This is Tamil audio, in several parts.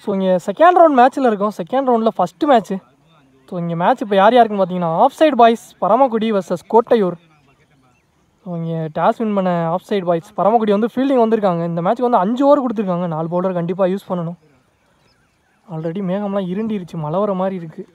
ஸோ இங்கே செகண்ட் ரவுண்ட் மேட்ச்சில் இருக்கோம் செகண்ட் ரவுண்டில் ஃபஸ்ட்டு மேட்ச்சு ஸோ இங்கே மேட்ச் இப்போ யார் யாருக்குன்னு பார்த்தீங்கன்னா off side boys Paramakudi versus Kottaiyur so இங்கே டாஸ் வின் பண்ண ஆஃப் சைடு பாய்ஸ் பரமக்குடி வந்து ஃபீல்டிங் வந்திருக்காங்க இந்த மேட்ச்சுக்கு வந்து அஞ்சு ஓவர் கொடுத்துருக்காங்க நாலு பவுலர் கண்டிப்பாக யூஸ் பண்ணணும் ஆல்ரெடி மேகம்லாம் இருண்டிருச்சு மழை வர மாதிரி இருக்குது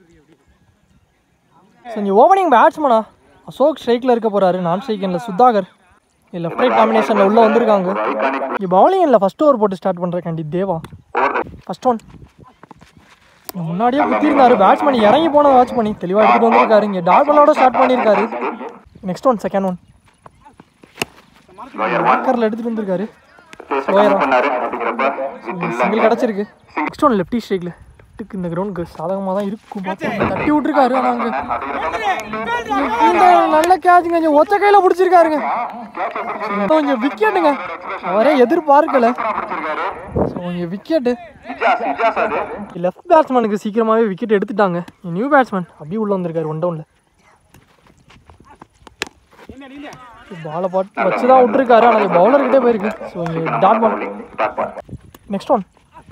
ஸோ இங்கே ஓப்பனிங் பேட்ஸ்மனா அசோக் ஸ்ட்ரைக்கில் இருக்க போகிறாரு நான் ஸ்ட்ரைக்கனில் சுதாகர் லெஃப்ட் ரைட் காம்பினேஷனில் உள்ளே வந்திருக்காங்க இங்கே பவுலிங் இல்லை ஃபஸ்ட் ஓவர் போட்டு ஸ்டார்ட் பண்ணுறேன் கண்டி தேவா ஃபஸ்ட் ஒன் முன்னாடியே குத்திருந்தாரு பேட்ஸ்மேன் இறங்கி போன வாட்ச் பண்ணி தெளிவாக எடுத்துகிட்டு வந்திருக்காரு இங்கே டாட் பாலோட ஸ்டார்ட் பண்ணியிருக்காரு நெக்ஸ்ட் ஒன் செகண்ட் ஒன் மார்க்கரில் எடுத்துகிட்டு வந்திருக்காரு ஸ்லோயரா சிங்கிள் கிடச்சிருக்கு நெக்ஸ்ட் ஒன் லெஃப்டி ஸ்ட்ரைக்கில் லெஃப்ட்டுக்கு இந்த கிரவுண்டுக்கு சாதகமாக தான் இருக்கும் பார்த்தோம். தட்டி விட்டுருக்காரு ஆனால் அங்கே இந்த நல்ல கேட்சுங்க கொஞ்சம் ஒத்த கையில் பிடிச்சிருக்காருங்க கொஞ்சம் விக்கெட்டுங்க அவரே எதிர்பார்க்கல ஸோ கொஞ்சம் விக்கெட்டு லெஃப்ட் பேட்ஸ்மேனுக்கு சீக்கிரமாகவே விக்கெட் எடுத்துட்டாங்க நியூ பேட்ஸ்மேன் அப்படியே உள்ளே வந்திருக்காரு ஒன் டவுனில் பாலை பாட்டு வச்சு தான் விட்டுருக்காரு ஆனால் பவுலர்கிட்டே போயிருக்கு ஸோ இங்கே டாட் பால் நெக்ஸ்ட் ஒன்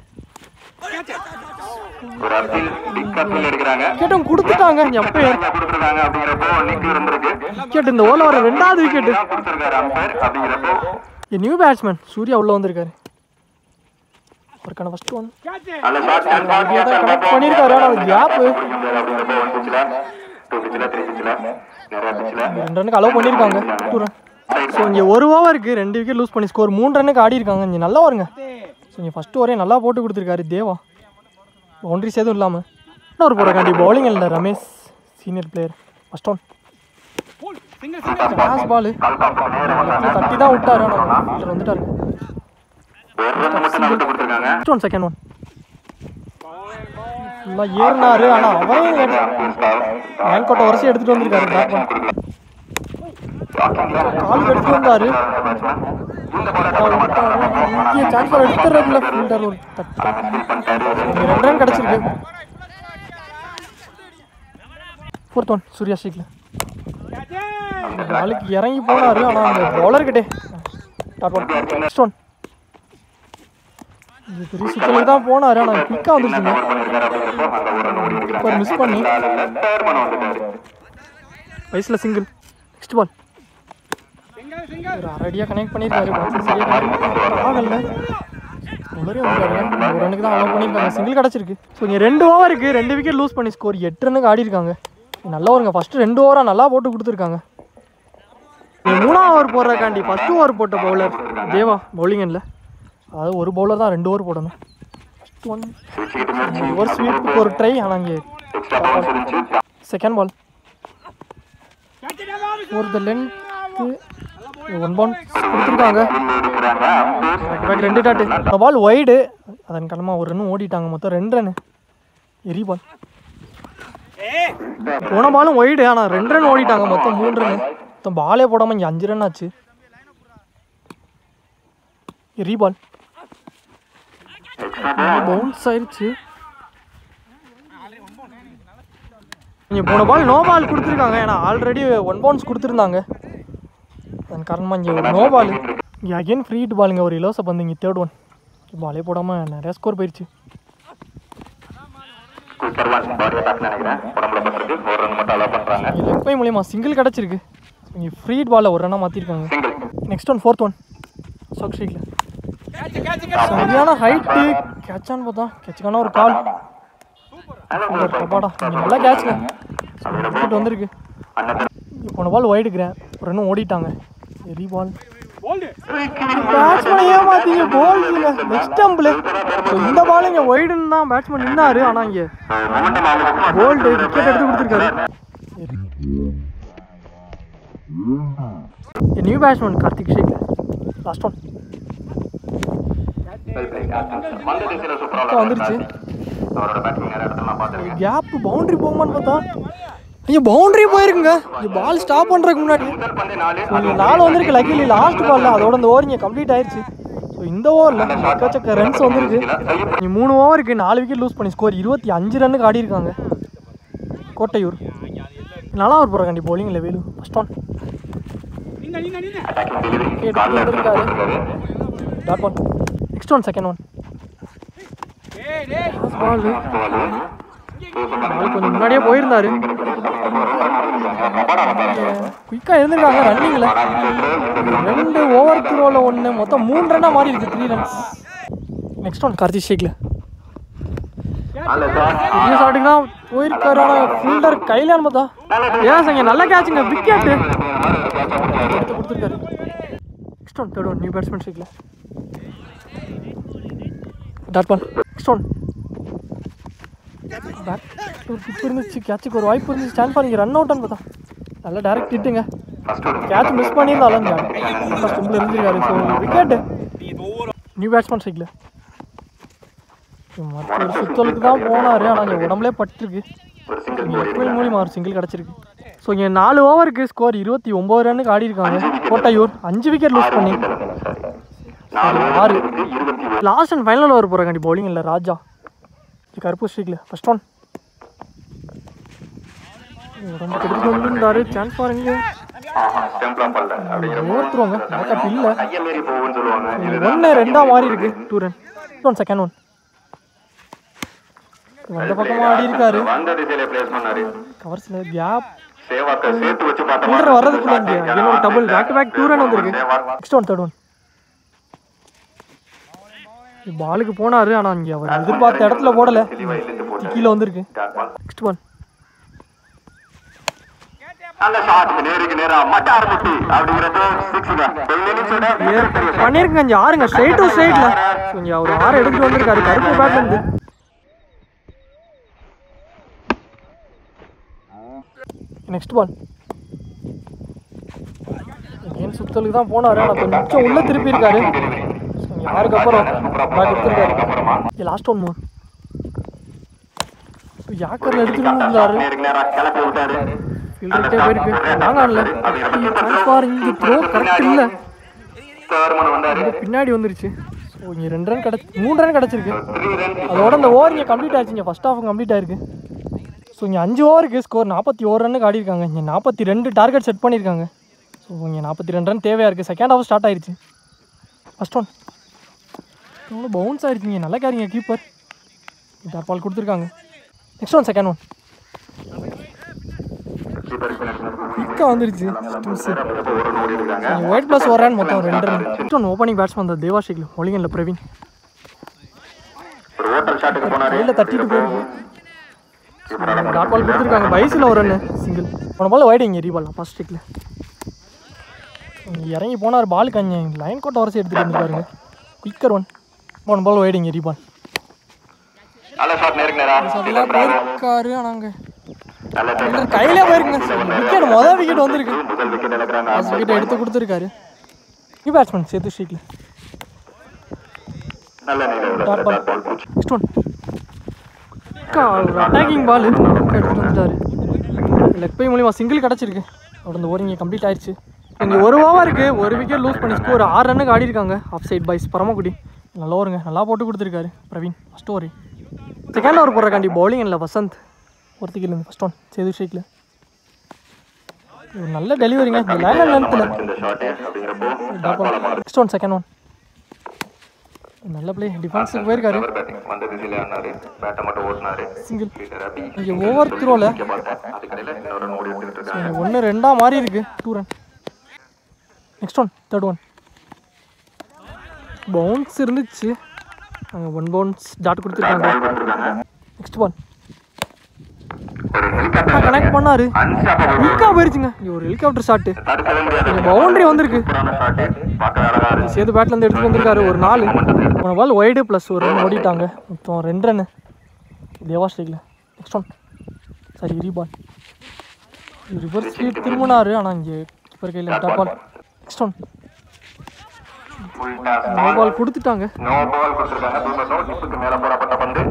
ஒரு அப்பீல் பிக் அப்பீல் எடுக்கிறாங்க விக்கெட்டும் கொடுத்துட்டாங்க எப்பயர் கொடுத்துருக்காங்க அப்படிங்கிறப்போ நிக்கு இருந்திருக்கு விக்கெட் இந்த ஓவர் வர ரெண்டாவது விக்கெட்டு கொடுத்துருக்காரு அம்பையர் அப்படிங்கிறப்போ நியூ பேட்ஸ்மேன் சூர்யா உள்ளே வந்திருக்காரு அவருக்கான ஃபர்ஸ்ட் ஒன் நல்ல ஷாட் அப்படியே தான் கனெக்ட் பண்ணியிருக்காரு ஆனால் அது கேப்பு அப்படிங்கிறப்போ ஒன் பிச்சில் டூ பிச்சில் த்ரீ பிச்சில் நிறைய பிச்சில் ரெண்டு ரன்னுக்கு அலோவ் பண்ணியிருக்காங்க டூ ரன் ஸோ இங்கே ஒரு ஓவருக்கு ரெண்டு விக்கெட் லூஸ் பண்ணி ஸ்கோர் மூணு ரன்னுக்கு ஆடி இருக்காங்க இங்கே நல்லா வருங்க ஸோ இங்கே ஃபஸ்ட் ஓவரே நல்லா போட்டு கொடுத்துருக்காரு தேவா பவுண்டரிஸ் எதுவும் இல்லாமல் இன்னொரு போடுறக்காண்டி பவுலிங் இல்லை Ramesh senior player first one class ball தட்டி தான் விட்டாரு ஆனால் வந்துட்டாரு ஒரு ரன் மட்டும் நமக்கு கொடுத்துருக்காங்க ஃபஸ்ட் ஒன் செகண்ட் ஒன் ஃபுல்லாக ஏறினாரு ஆனால் அவரே மேன் கோட்டை உரசி எடுத்துகிட்டு வந்திருக்காரு பேட் பண்ண கால் எடுத்துட்டு வந்தாரு இங்கே சான்ஸ் எடுத்துறதுல ஃபீல்டர் ஒரு தட்டு இங்க ரெண்டு ரன் கிடச்சிருக்கு ஃபோர்த் ஒன் சூர்யா ஸ்ட்ரீக்கில் நாளைக்கு இறங்கி போனாரு ஆனால் அந்த பவுலர்கிட்டே டாட் ஒன் நெக்ஸ்ட் ஒன் இது பெரிய சிக்கலுக்கு தான் போனாரு ஆனால் குயிக்காக வந்துருச்சுங்க இப்போ மிஸ் பண்ணி வயசில் சிங்கிள் நெக்ஸ்ட் பால் ஒரு அரடியாக கனெக்ட் பண்ணியிருக்காரு box சரியா connect ஆகல உடனே வந்துருக்காரு ஒரு ரனுக்கு தான் அலோவ் பண்ணியிருக்காங்க சிங்கிள் கிடச்சிருக்கு ஸோ இங்கே ரெண்டு ஓவருக்கு ரெண்டு விக்கெட் லூஸ் பண்ணி ஸ்கோர் எட்டு ரனுக்கு ஆடி இருக்காங்க நல்ல ஓவருங்க ஃபஸ்ட்டு ரெண்டு ஓவராக நல்லா போட்டு கொடுத்துருக்காங்க இங்க மூணாவது ஓவர் போடுறக்காண்டி ஃபஸ்ட்டு ஓவர் போட்ட பவுலர் தேவா பவுலிங் இல்லை அதாவது ஒரு பவுலர் தான் ரெண்டு ஓவர் போடணும் ஃபஸ்ட் ஒன் ஒரு ஸ்வீப்புக்கு ஒரு ட்ரை ஆனால் இங்கே செகண்ட் பால் ஒரு த லென்த்து ஒன் பவுண்ட் கொடுத்துருக்காங்க பேக் ரெண்டு டாட்டு அந்த பால் ஒய்டு அதன் காரணமாக ஒரு ரன் ஓடிட்டாங்க மொத்தம் ரெண்டு ரன் எரி பால் போன பாலும் ஒய்டு ஆனால் ரெண்டு ரன் ஓடிட்டாங்க மொத்தம் மூணு ரன் மொத்தம் பாலே போடாமல் இங்கே அஞ்சு ரன் ஆச்சு எரி பால் பவுன்ஸ் ஆயிடுச்சு இங்கே போன பால் நோ பால் கொடுத்துருக்காங்க ஏன்னா ஆல்ரெடி ஒன் பவுன்ஸ் கொடுத்துருந்தாங்க அதன் காரணமாக இங்கே ஒரு நோ பால் இங்கே அகைன் ஃப்ரீ ஹிட் பாலுங்க ஒரு இலவச பந்து இங்கே தேர்ட் ஒன் பாலே போடாமல் நிறையா ஸ்கோர் போயிடுச்சு நினைக்கிறேன் உடம்புல பட்டிருக்கு ஒரு ரன் மட்டும் அலோவ் பண்றாங்க இங்கே லெஃப்ட் பை மூலியமாக சிங்கிள் கிடச்சிருக்கு இங்கே ஃப்ரீ ஹிட் பாலில் ஒரு ரன்னாக மாற்றிருக்காங்க single next one fourth one Ashok ஸ்ட்ரீக்கில் சரியான ஹைட்டு கேட்சான்னு பார்த்தா கேட்சுக்கான ஒரு கால் கபாடா இங்கே நல்லா கேட்ச்ங்க விக்கெட் வந்திருக்கு இங்க போன பால் ஒயிடுக்கிறேன் ஒரு ரன் ஓடிட்டாங்க எரி பால் பேட்ஸ்மேன் ஏமாத்தீங்க போல் இல்லைங்க நெக்ஸ்ட் டம்பிள் ஸோ இந்த பால் இங்கே ஒய்டுன்னு தான் பேட்ஸ்மேன் நின்னாரு ஆனால் இங்கே போல்டு விக்கெட் எடுத்து கொடுத்துருக்காரு new batsman Karthik Sheikh last one மந்த திசையில சூப்பரா இப்போ வந்துருச்சு அவரோட பேட்டிங் நிறைய இடத்துல நான் பார்த்துருக்கேன் கேப் பவுண்டரி போகுமான்னு பார்த்தா ஐயோ பவுண்டரி போயிருக்குங்க இந்த பால் ஸ்டாப் பண்ணுறதுக்கு முன்னாடி முதல் பந்து நாலு இங்கே நாலு வந்திருக்கு லக்கிலி லாஸ்ட் பால்ல அதோட இந்த ஓவர் இங்கே கம்ப்ளீட் ஆயிடுச்சு ஸோ இந்த ஓவரில் எக்கச்சக்க ரன்ஸ் வந்திருக்கு நீ மூணு ஓவருக்கு நாலு விக்கெட் லூஸ் பண்ணி ஸ்கோர் இருபத்தி அஞ்சு ரன்னுக்கு ஆடி இருக்காங்க கோட்டையூர் நல்லா ஒரு போகிற கண்டி bowling இல்லை வேலு ஃபஸ்ட் ஒன் எடுத்து வந்திருக்காரு dot one next one second one ball ball ball கொஞ்சம் முன்னாடியே போயிருந்தாரு குயிக்காக இருந்திருக்காங்க ரன்னிங்கில் ரெண்டு ஓவர் த்ரோவில் ஒன்று மொத்தம் மூணு ரன்னாக மாறி இருக்கு three runs next one Karthi ஷேக்கில் நல்ல ஷாட் பெரிய ஷாட்டுக்கு தான் போயிருக்காரு ஆனால் ஃபீல்டர் கையில் அனுப்பதா ஏன் சங்க நல்ல கேட்சுங்க விக்கெட்டு எடுத்து கொடுத்துருக்காரு next one third one new batsman ஷேக்கில் dot ball next one back ஒரு கிப் இருந்துச்சு கேட்சுக்கு ஒரு வாய்ப்பு இருந்துச்சு சான்ஸ் பண்ணி ரன் அவுட்னு பார்த்தா நல்ல டேரக்ட் ஹிட்டுங்க ஃபர்ஸ்ட் ஒரு கேட்ச் மிஸ் பண்ணியிருந்தாலும் ஸ்டம்பில் இருந்திருக்காரு ஸோ விக்கெட்டு நியூ பேட்ஸ்மேன் சைக்கிள் மற்ற ஒரு சுத்தலுக்கு தான் போனார் ஆனால் இங்கே உடம்புலே பட்டிருக்கு ஒரு சிங்கிள் இங்கே எப்பயும் மூலியமா ஒரு சிங்கிள் கிடச்சிருக்கு ஸோ இங்கே நாலு ஓவருக்கு ஸ்கோர் இருபத்தி ஒம்பது ரன்னுக்கு ஆடி இருக்காங்க கோட்டையூர் அஞ்சு விக்கெட் லூஸ் பண்ணி நாலு ஆறு இருபத்தி ஒரு லாஸ்ட் அண்ட் ஃபைனல் ஓவர் போகிறாங்க பவுலிங் இல்லை ராஜா இது கருப்பு ஸ்ட்ரீக்கில் ஃபர்ஸ்ட் ஒன் உடம்பு கெடுத்து வந்துருந்தாரு சான்ஸ் பாருங்க ஸ்டெம்ப்லாம் பண்ணல அப்படிங்கிற ஓத்துருவாங்க பேக்கப் இல்லை கையை மீறி போகும்னு சொல்லுவாங்க ஒன்று ரெண்டா மாறி இருக்கு two run one second one வந்த பக்கமாக ஆடி இருக்காரு வந்த திசையில பிளேஸ் பண்ணாரு கவர்ஸில் கேப் சேவாக்க சேர்த்து வச்சு பார்த்தா ஃபீல்டர் வர்றதுக்குள்ள இங்கே என்னோட double back to back two run வந்திருக்கு நெக்ஸ்ட் ஒன் தேர்ட் ஒன் பாலுக்கு போனாரு ஆனால் இங்கே அவர் எதிர்பார்த்த இடத்துல போடலை இழுத்து போட்டு கீழே வந்திருக்கு டாட் பால் நெக்ஸ்ட் ஒன் நல்ல ஷாட் நேருக்கு நேரா மட்ட ஆரம்பிச்சு அப்படிங்கிறது சிக்ஸுங்க பெல்லினிஸோட பண்ணியிருக்கேங்க இங்கே ஆறுங்க ஸ்ட்ரைட் டு ஸ்ட்ரைட்டில் ஸோ இங்கே அவர் ஆறு எடுத்துட்டு வந்திருக்காரு கருப்பு பேட்லேருந்து நெக்ஸ்ட் பால் கேம் சுத்தலுக்கு தான் போனார் ஆனால் கொஞ்சம் உள்ளே திருப்பி இருக்காரு ஸோ இங்கே யாருக்கு அப்புறம் பேக் எடுத்திருக்காரு லாஸ்ட் ஒன் மோர் யாக்கரில் எடுத்துட்டு இருந்தாரு நேருக்கு நேரா கிளப்பி விட்டாரு ஃபீல்டர்கிட்டே போயிருக்கு நாங்கள் ஆடல ட்ரான்ஸ்ஃபார் இங்கே த்ரோ கரெக்ட் இல்லை தேர்மன் வந்தாரு ரொம்ப பின்னாடி வந்துருச்சு ஸோ இங்கே ரெண்டு ரன் கிடச்சி மூணு ரன் கிடச்சிருக்கு த்ரீ ரன் அதோட இந்த ஓவர் இங்கே கம்ப்ளீட் ஆயிடுச்சு இங்கே ஃபஸ்ட் ஹாஃப் கம்ப்ளீட் ஆயிருக்கு ஸோ இங்கே அஞ்சு ஓவருக்கு ஸ்கோர் நாற்பத்தி ஒரு ரன்னுக்கு ஆடிருக்காங்க இங்கே நாற்பத்தி ரெண்டு டார்கெட் செட் பண்ணியிருக்காங்க ஸோ இங்கே நாற்பத்தி ரெண்டு ரன் தேவையாக இருக்குது செகண்ட் ஹாஃப் ஸ்டார்ட் ஆயிடுச்சு ஃபஸ்ட் ஒன் எவ்வளோ பவுன்ஸ் ஆயிடுச்சு இங்கே நல்லா கேரிங்க கீப்பர் டாட் பால் கொடுத்துருக்காங்க நெக்ஸ்ட் ஒன் செகண்ட் ஒன் குயிக்காக வந்துருச்சு ஸ்டூஸு ஒரு ரன் ஓடி இருக்காங்க ஒயிட் ப்ளஸ் ஒரு ரன் மொத்தம் ரெண்டு run next one opening batsman அந்த தேவாஷிக்கில் ஒலிங்கனில் பிரவீன் ஒரு ஓட்டல் ஷாட்டுக்கு போனாரு கையில் தட்டிட்டு போயிருக்கு டாட் பால் கொடுத்துருக்காங்க பைஸில் ஒரு ரன் சிங்கிள் போன பால் வைடு இங்கே ரீபால் ஃபர்ஸ்ட் ஸ்டிக்கில் இறங்கி போனார் பால் கஞ்சி லைன் கோட்டை உரசி எடுத்துகிட்டு வந்துருக்காருங்க குயிக்கர் ஒன் போன பால் வைடு இங்கே ரீபால் நல்ல ஷாட் நேருக்கு நேரா அதெல்லாம் போயிருக்காரு ஆனாங்க நல்ல டேக் கையிலே போயிருக்குங்க விக்கெட் மொதல் விக்கெட் வந்திருக்கு முதல் விக்கெட் இழக்கிறாங்க ஃபர்ஸ்ட் விக்கெட் எடுத்து கொடுத்துருக்காரு நியூ பேட்ஸ்மேன் சேத்து ஸ்ட்ரீக்கில் நல்ல நிலையில் டாட் பால் பால் பூச்சி நெக்ஸ்ட் ஒன் அட்டாக்கிங் பால் எடுத்துட்டு வந்துட்டாரு லெக் பை மூலியமா சிங்கிள் கிடச்சிருக்கு அவர் இந்த ஓவர் இங்கே கம்ப்ளீட் ஆயிடுச்சு இங்கே ஒரு ஓவருக்கு ஒரு விக்கெட் லூஸ் பண்ணி ஸ்கோர் ஆறு ரன்னுக்கு ஆடி இருக்காங்க ஆஃப் சைட் பாய்ஸ் பரமக்குடி நல்லா ஓவருங்க நல்லா போட்டு கொடுத்துருக்காரு Praveen first over second over போடுறக்காண்டி பவுலிங் இல்லை வசந்த் ஒருத்திக்கில் இருந்து ஃபஸ்ட் ஒன் சேது ஷேக்கில் ஒரு நல்ல டெலிவரிங்க இந்த லைன் லென்த்தில் இந்த ஷாட் அப்படிங்கிறப்போ நெக்ஸ்ட் ஒன் செகண்ட் ஒன் நல்ல பிளே டிஃபென்ஸுக்கு போயிருக்காரு அவர் பேட்டிங் வந்த திசையில ஆனாரு பேட்டை மட்டும் ஓட்டினாரு சிங்கிள் ஃபீல்டர் அப்படி இங்கே ஓவர் த்ரோவில் இங்க பார்த்தேன் அதுக்கடையில இன்னொரு ரன் ஓடி எடுத்துக்கிட்டு இருக்காங்க ஒன்று ரெண்டாக மாறி இருக்கு two run next one third one bounce இருந்துச்சு அங்கே ஒன் பவுன்ஸ் டாட் கொடுத்துருக்காங்க பால் கொடுத்துருக்காங்க நெக்ஸ்ட் பால் ஒரு ஹெலிகாப்டர் கனெக்ட் பண்ணாரு அன்ஸ்டாப்பபிள் குயிக்காக போயிருச்சுங்க இங்கே ஒரு ஹெலிகாப்டர் ஷாட்டு தடுக்கவே முடியாது பவுண்டரி வந்திருக்கு சூப்பரான ஷாட் பார்க்க அழகா இருக்கு சேது பேட்லேருந்து எடுத்துட்டு வந்திருக்காரு ஒரு நாலு போன பால் ஒய்டு ப்ளஸ் ஒரு ரன் ஓடிட்டாங்க மொத்தம் ரெண்டு ரன்னு தேவா ஸ்ட்ரைக்கில் next one sorry re ball reverse speed திரும்பினாரு ஆனால் இங்கே கீப்பர் கையில் top ball next one full toss no ball கொடுத்துட்டாங்க நோ பால் கொடுத்துருக்காங்க தூர நோ டிப்புக்கு மேல போடப்பட்ட பந்து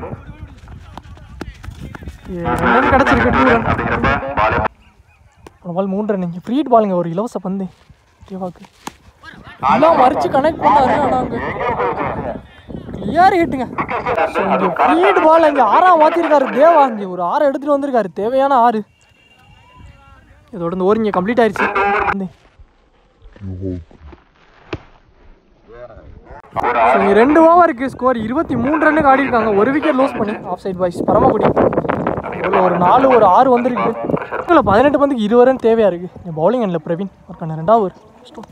ரன் கிடச்சிருக்கு டூ ரன் அப்படிங்கிறப்ப பால் போன பால் மூணு ரன் இங்கே ஃப்ரீட் பாலுங்க ஒரு இலவச பந்து தேவாக்கு எல்லாம் மறிச்சு கனெக்ட் பண்ணாரு ஆனால் அங்கே கிளியர் ஹிட்டுங்க ஸோ இங்கே ஃப்ரீட் பால் இங்கே ஆறாக மாற்றிருக்காரு தேவா இங்கே ஒரு ஆறு எடுத்துகிட்டு வந்திருக்காரு தேவையான ஆறு இதோட இந்த ஓவர் இங்கே கம்ப்ளீட் ஆயிடுச்சு இந்த ஒரு ஸோ இங்கே ரெண்டு ஓவருக்கு ஸ்கோர் இருபத்தி மூணு ரன்னுக்கு ஆடி இருக்காங்க ஒரு விக்கெட் லூஸ் பண்ணி ஆஃப் சைட் பாய்ஸ் பரமக்குடி இதில் ஒரு நாலு ஒரு ஆறு வந்திருக்கு இல்லை பதினெட்டு பந்துக்கு இருபது ரன் தேவையாக இருக்குது இங்கே பவுலிங் இல்லை பிரவீன் ஒர்க் பண்ண ரெண்டாவது ஒரு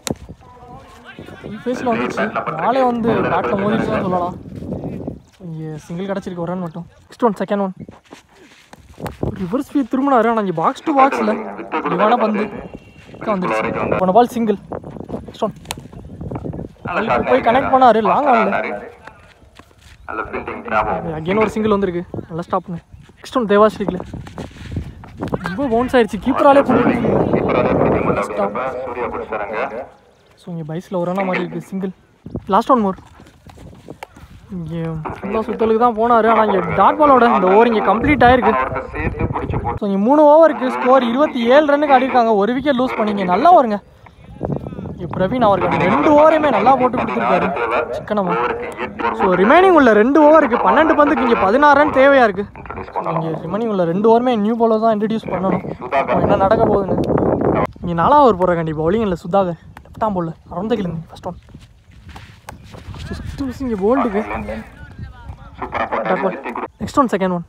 ஃபேஸில் வந்துச்சு நாளே வந்து பேட்டில் மோதிச்சு தான் சொல்லலாம் இங்கே சிங்கிள் கிடச்சிருக்கு ஒரு ரன் மட்டும் next one second one reverse speed திரும்பினாரு ஆனால் இங்கே பாக்ஸ் டு பாக்ஸில் இவான பந்து வந்துடுச்சு போன பால் சிங்கிள் நெக்ஸ்ட் ஒன் போய் கனெக்ட் பண்ணாரு லாங் ஆன்ல நல்ல ஃபீல்டிங் பிராவோ அகைன் ஒரு சிங்கிள் வந்திருக்கு நல்லா ஸ்டாப் பண்ணு நெக்ஸ்ட் ஒன் தேவாஸ்ரீக்கில் ரொம்ப பவுன்ஸ் ஆயிடுச்சு கீப்பராலே போட்டு சூப்பரான ஃபீல்டிங் பண்ண அப்படின்றப்ப சூர்யா பிடிச்சாருங்க ஸோ இங்கே பைஸில் ஒரு ரன்னா மாதிரி இருக்குது சிங்கிள் லாஸ்ட் ஒன் மோர் இங்கே ஃபுல்லாக சுத்தலுக்கு தான் போனார் ஆனால் இங்கே டாட் பாலோட இந்த ஓவர் இங்கே கம்ப்ளீட் ஆயிருக்கு அவருக்கு சேர்த்து பிடிச்சு போட்டு ஸோ இங்கே மூணு ஓவருக்கு ஸ்கோர் இருபத்தி ஏழு ரன்னுக்கு ஆடிருக்காங்க ஒரு விக்கெட் லூஸ் பண்ணிங்க நல்லா வருங்க இங்கே பிரவீன் அவருக்கு ரெண்டு ஓவரையுமே நல்லா போட்டு கொடுத்துருக்காரு சிக்கனமா ஓவருக்கு எட்டு ஸோ ரிமைனிங் உள்ள ரெண்டு ஓவருக்கு பன்னெண்டு பந்துக்கு இங்கே பதினாறு ரன் தேவையாக இருக்குது இன்ட்ரடியூஸ் பண்ண இங்கே ரிமைனிங் உள்ள ரெண்டு ஓவருமே நியூ பாலர் தான் இன்ட்ரடியூஸ் பண்ணணும் அப்போ என்ன நடக்க போகுதுன்னு இங்கே நாலாவது ஓவர் போடுற கண்டி பவுலிங் இல்லை சுதாகர் லெஃப்டாம் போடல அரௌண்ட் கிளம்பி ஃபர்ஸ்ட் ஒன் ஃபஸ்ட்டு மிஸ் இங்கே போல்டுக்கு சூப்பரா போட்டாரு நிறுத்தி கொடு நெக்ஸ்ட் ஒன் செகண்ட் ஒன்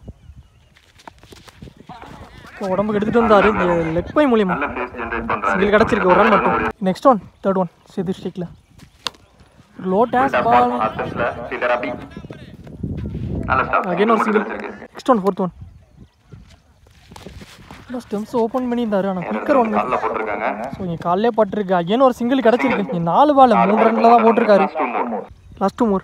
உடம்புக்கு எடுத்துகிட்டு வந்தார் இங்கே லெக் பை மூலியமா நல்ல ஃபேஸ் ஜென்ரேட் பண்றாரு சிங்கிள் கிடச்சிருக்கு ஒரு ரன் மட்டும் நெக்ஸ்ட் ஒன் தேர்ட் ஒன் செது ஸ்டிக்கில் லோ டேஸ் பால் ஆத்தஸ்ல ஃபீல்டர் அபி நல்ல ஸ்டாப் அகைன் ஒரு single next one fourth one stumps open பண்ணியிருந்தாரு ஆனால் குயிக்கர் ஒன் கால்ல போட்டிருக்காங்க ஸோ இங்கே காலையிலே பட்டிருக்கு அகைன் ஒரு சிங்கிள் கிடச்சிருக்கு இங்கே நாலு பால் மூணு ரன்ல தான் போட்டிருக்காரு two more last two more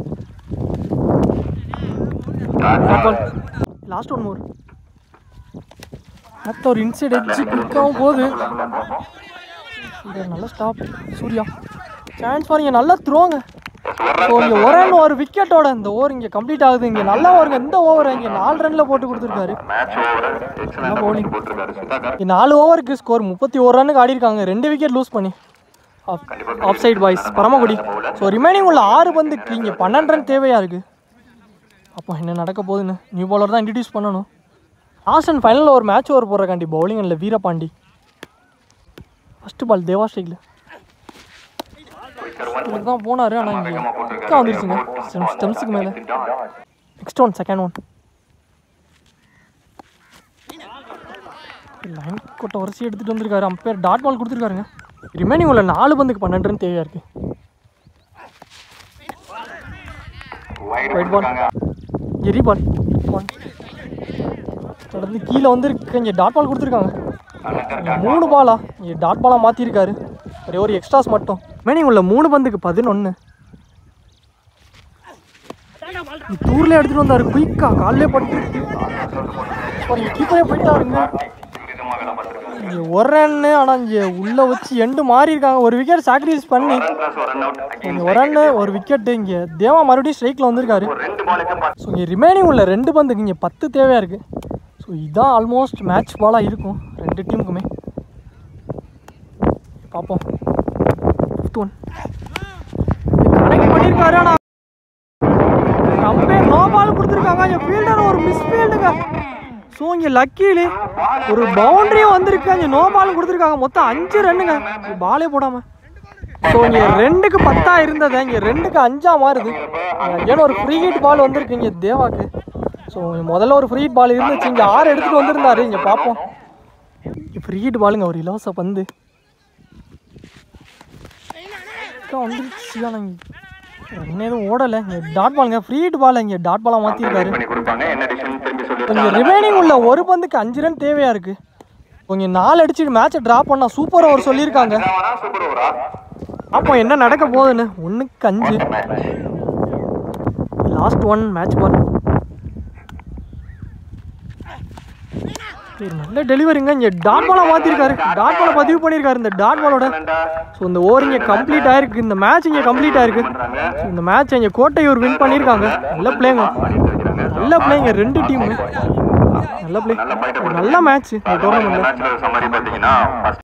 ball last one more அடுத்த ஒரு இன்சைட் எட்ஜ் குயிக்காகவும் போகுது இது நல்ல ஸ்டாப் சூர்யா சான்ஸ் பாருங்க நல்லா த்ரோங்க ஸோ இங்கே ஒரு ரன் ஒரு விக்கெட்டோட இந்த ஓவர் இங்கே கம்ப்ளீட் ஆகுது இங்கே நல்லா வருங்க இந்த ஓவர் இங்கே நாலு ரன்ல போட்டு கொடுத்துருக்காரு மேட்ச் ஓவர் எக்ஸலன்ட் bowling போட்டிருக்காரு சுதாகர் இங்கே நாலு ஓவருக்கு ஸ்கோர் முப்பத்தி ஒரு ரன்னுக்கு ஆடி இருக்காங்க ரெண்டு விக்கெட் லூஸ் பண்ணி off side boys Paramakudi so remaining உள்ள ஆறு பந்துக்கு இங்கே பன்னெண்டு ரன் தேவையாக இருக்குது அப்போ என்ன நடக்க போகுதுன்னு நியூ பாலர் தான் இன்ட்ரடியூஸ் பண்ணணும் லாஸ்ட் அண்ட் ஃபைனலில் ஒரு மேட்ச் ஓவர் போடுறக்காண்டி பவுலிங் இல்லை வீரபாண்டி ஃபஸ்ட்டு பால் தேவாஸ்ரீக்கில் இதுக்கு தான் போனார் ஆனால் இங்கே பக்கா வந்துருச்சுங்க ஸ்டெம்ஸுக்கு மேலே next one second one line கொட்டை உரசி எடுத்துகிட்டு வந்திருக்காரு அம்பையர் டாட் பால் கொடுத்துருக்காருங்க ரிமைனிங் உள்ள நாலு பந்துக்கு பன்னெண்டு ரன் தேவையாக இருக்குது வைட் Wide ball. போட்டிருக்காங்க எரி பால் ஒன் தொடர்ந்து கீழே வந்துருக்கு இங்கே டாட் பால் கொடுத்துருக்காங்க இங்கே மூணு பாலா இங்கே டாட் பாலாக மாற்றிருக்காரு ஒரே ஒரு எக்ஸ்ட்ராஸ் மட்டும் ரிமைனிங் உள்ள மூணு பந்துக்கு பதினொன்று டூரில் எடுத்துகிட்டு வந்தார் குயிக்கா காலிலே பட்டு இங்கே கீப்பரே போயிட்டாருங்க துரிதமாக வேலை பார்த்திருக்காங்க இங்கே ஒரு ரன்னு ஆனால் இங்கே உள்ளே வச்சு எண்டு மாறி இருக்காங்க ஒரு விக்கெட் சாக்ரிஃபைஸ் பண்ணி ரன் பிளஸ் ஒரு ரன் அவுட் இங்கே ஒரு ரன்னு ஒரு விக்கெட்டு இங்கே தேவா மறுபடியும் ஸ்ட்ரைக்கில் வந்திருக்காரு ரெண்டு பாலுக்கு ஸோ இங்கே ரிமைனிங் உள்ள ரெண்டு பந்துக்கு இங்கே பத்து தேவையாக இருக்குது ஸோ இதுதான் ஆல்மோஸ்ட் மேட்ச் பாலாக இருக்கும் ரெண்டு டீமுக்குமே பார்ப்போம் ஃபிஃப்த் ஒன் கனெக்ட் பண்ணியிருக்காரு ஆனால் அம்பையர் நோ பால் கொடுத்துருக்காங்க இங்கே ஃபீல்டர் ஒரு மிஸ் ஃபீல்டுங்க ஸோ இங்கே லக்கீலி ஒரு பவுண்டரியும் வந்திருக்கு இங்கே நோ பால் கொடுத்துருக்காங்க மொத்தம் அஞ்சு ரன்னுங்க பாலே போடாமல் ஸோ இங்கே ரெண்டுக்கு பத்தா இருந்தது இங்கே ரெண்டுக்கு அஞ்சா மாறுது ஏன்னா ஒரு ஃப்ரீ ஹிட் பால் வந்திருக்கு இங்கே தேவாக்கு ஸோ முதல்ல ஒரு ஃப்ரீ ஹிட் பால் இருந்துச்சு இங்கே ஆறு எடுத்துகிட்டு வந்திருந்தாரு இங்கே பார்ப்போம் இங்கே ஃப்ரீ ஹிட் பாலுங்க ஒரு இலவச பந்து அக்கா வந்துருச்சு ஆனால் ரன் எதுவும் ஓடலை இங்கே டாட் பாலுங்க ஃப்ரீ ஹிட் பால் இங்கே டாட் பாலாக மாற்றிருக்காரு பண்ணி கொடுப்பாங்க என்ன டிசிஷன் திரும்பி சொல்லி கொஞ்சம் ரிமைனிங் உள்ள ஒரு பந்துக்கு அஞ்சு ரன் தேவையாக இருக்குது கொஞ்சம் நாலு அடிச்சுட்டு மேட்சை ட்ரா பண்ணால் சூப்பர் ஓவர் சொல்லியிருக்காங்க சூப்பர் ஓவரா அப்போ என்ன நடக்க போகுதுன்னு ஒன்றுக்கு அஞ்சு லாஸ்ட் ஒன் மேட்ச் பால் ஒரு நல்ல டெலிவரிங்க இங்கே டாட் பாலாக மாற்றிருக்காரு டாட் பாலை பதிவு பண்ணியிருக்காரு இந்த டாட் பாலோட ஸோ இந்த ஓவர் இங்கே கம்ப்ளீட் ஆயிருக்கு இந்த மேட்ச் இங்கே கம்ப்ளீட் ஆயிருக்கு So, இந்த மேட்ச் இங்கே கோட்டையூர் வின் பண்ணியிருக்காங்க நல்ல பிளேங்க நல்ல பிளேங்க ரெண்டு டீமு நல்ல பிளே நல்ல பாயிண்ட் நல்ல மேட்ச் இந்த டோர்னமெண்ட்டில் மேட்ச்ல சம்மரி பாத்தீங்கன்னா